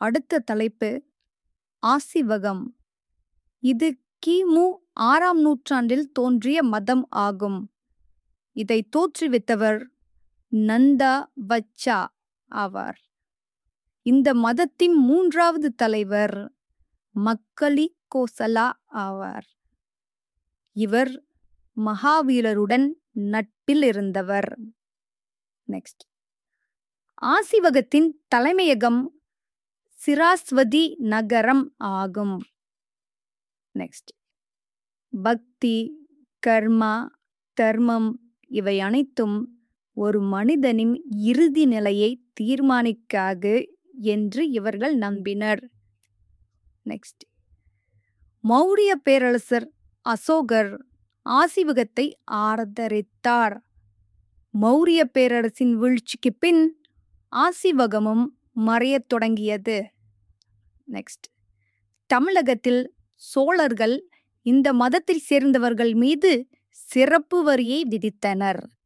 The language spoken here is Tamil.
அடுத்த தலைப்பு ஆசிவகம் இது கிமு ஆறாம் நூற்றாண்டில் தோன்றிய மதம் ஆகும் இதை தோற்றுவித்தவர் நந்தா பச்சா ஆவார் இந்த மதத்தின் மூன்றாவது தலைவர் மக்களி கோசலா ஆவார் இவர் மகாவீரருடன் நட்பில் இருந்தவர் நெக்ஸ்ட் ஆசிவகத்தின் தலைமையகம் சிராஸ்வதி நகரம் ஆகும் நெக்ஸ்ட் பக்தி கர்மா தர்மம் இவை அனைத்தும் ஒரு மனிதனின் இறுதி நிலையை தீர்மானிக்காது என்று இவர்கள் நம்பினர் நெக்ஸ்ட் மௌரிய பேரரசர் அசோகர் ஆசிவகத்தை ஆதரித்தார் மௌரிய பேரரசின் வீழ்ச்சிக்கு பின் ஆசிவகமும் மறையத் தொடங்கியது நெக்ஸ்ட் தமிழகத்தில் சோழர்கள் இந்த மதத்தை சேர்ந்தவர்கள் மீது சிறப்பு வரியை விதித்தனர்